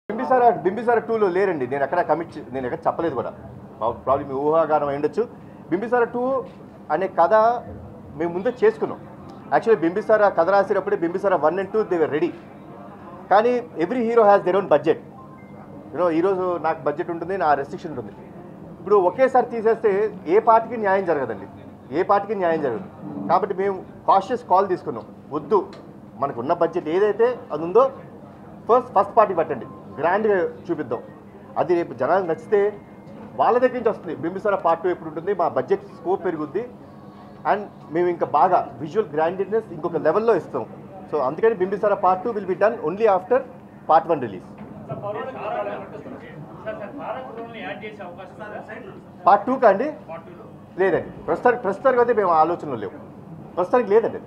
బింబిసార బింబిసార టూలో లేరండి నేను ఎక్కడ కమిట్ చే- నేను ఎక్కడ చెప్పలేదు కూడా ప్రాబ్లం మీ ఊహాగానం అయి ఉండొచ్చు బింబిసార టూ అనే కథ మేము ముందే చేసుకున్నాం యాక్చువల్లీ బింబిసార కథ రాసేటప్పుడే బింబిసార వన్ అండ్ టూ దేవర్ రెడీ కానీ every hero has their own budget you know ఈరోజు నాకు బడ్జెట్ ఉంటుంది నా రెస్ట్రిక్షన్ ఉంటుంది ఇప్పుడు ఒకేసారి తీసేస్తే ఏ పార్టీకి న్యాయం జరగదండి ఏ పార్టీకి న్యాయం జరగదు కాబట్టి మేము కాషియస్ కాల్ తీసుకున్నాం వద్దు మనకు ఉన్న బడ్జెట్ ఏదైతే అది ఉందో ఫస్ట్ ఫస్ట్ పార్టీ పట్టండి గ్రాండ్గా చూపిద్దాం అది రేపు జనాలకు నచ్చితే వాళ్ళ దగ్గర నుంచి వస్తుంది బింబిసార పార్ట్ టూ ఎప్పుడు ఉంటుంది మా బడ్జెట్ స్కోప్ పెరుగుద్ది అండ్ మేము ఇంకా బాగా విజువల్ గ్రాండినెస్ ఇంకొక లెవెల్లో ఇస్తాం సో అందుకని Bimbisara part two will be done only after part one release part two కండి లేదండి ప్రస్తుతానికి ప్రస్తుతానికి అయితే మేము ఆలోచనలు లేవు ప్రస్తుతానికి లేదండి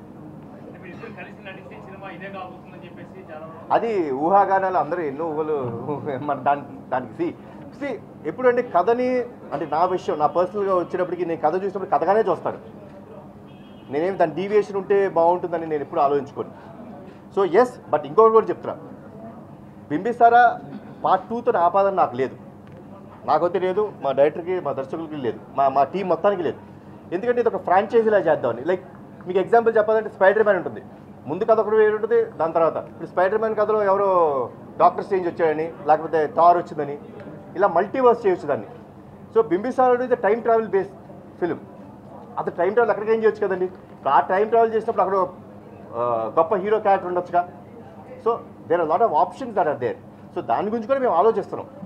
అది ఊహాగానాలు అందరూ ఎన్నో ఊహలు మన దాని దానికి సి సి ఎప్పుడంటే కథని అంటే నా విషయం నా పర్సనల్గా వచ్చినప్పటికి నేను కథ చూసినప్పుడు కథగానే చూస్తాను నేనేమి దాని డీవియేషన్ ఉంటే బాగుంటుందని నేను ఎప్పుడు ఆలోచించుకోను సో ఎస్ బట్ ఇంకొకటి కూడా చెప్తున్నా బింబిసారా పార్ట్ టూతో ఆపాదని నాకు లేదు నాకైతే లేదు మా డైరెక్టర్కి మా దర్శకులకి లేదు మా మా టీం మొత్తానికి లేదు ఎందుకంటే ఇది ఒక ఫ్రాంచైజీలా చేద్దామని లైక్ మీకు ఎగ్జాంపుల్ చెప్పాలంటే స్పైడర్ మ్యాన్ ఉంటుంది ముందు కథ ఒకటి వేరు ఉంటుంది దాని తర్వాత ఇప్పుడు స్పైడర్ మ్యాన్ కథలో ఎవరో డాక్టర్ స్టేంజ్ వచ్చాడని లేకపోతే టార్ వచ్చిందని ఇలా మల్టీవర్స్ చేయొచ్చు దాన్ని సో బింబిసారుడు ఇది టైం ట్రావెల్ బేస్డ్ ఫిలిం అతను టైం ట్రావెల్ ఎక్కడికి ఏం చేయొచ్చు కదండి ఇప్పుడు ఆ టైం ట్రావెల్ చేసినప్పుడు అక్కడ ఆ, గొప్ప హీరో క్యారెక్టర్ ఉండొచ్చుగా so there are lot of options there are there so దాని గురించి కూడా మేము ఆలోచిస్తున్నాం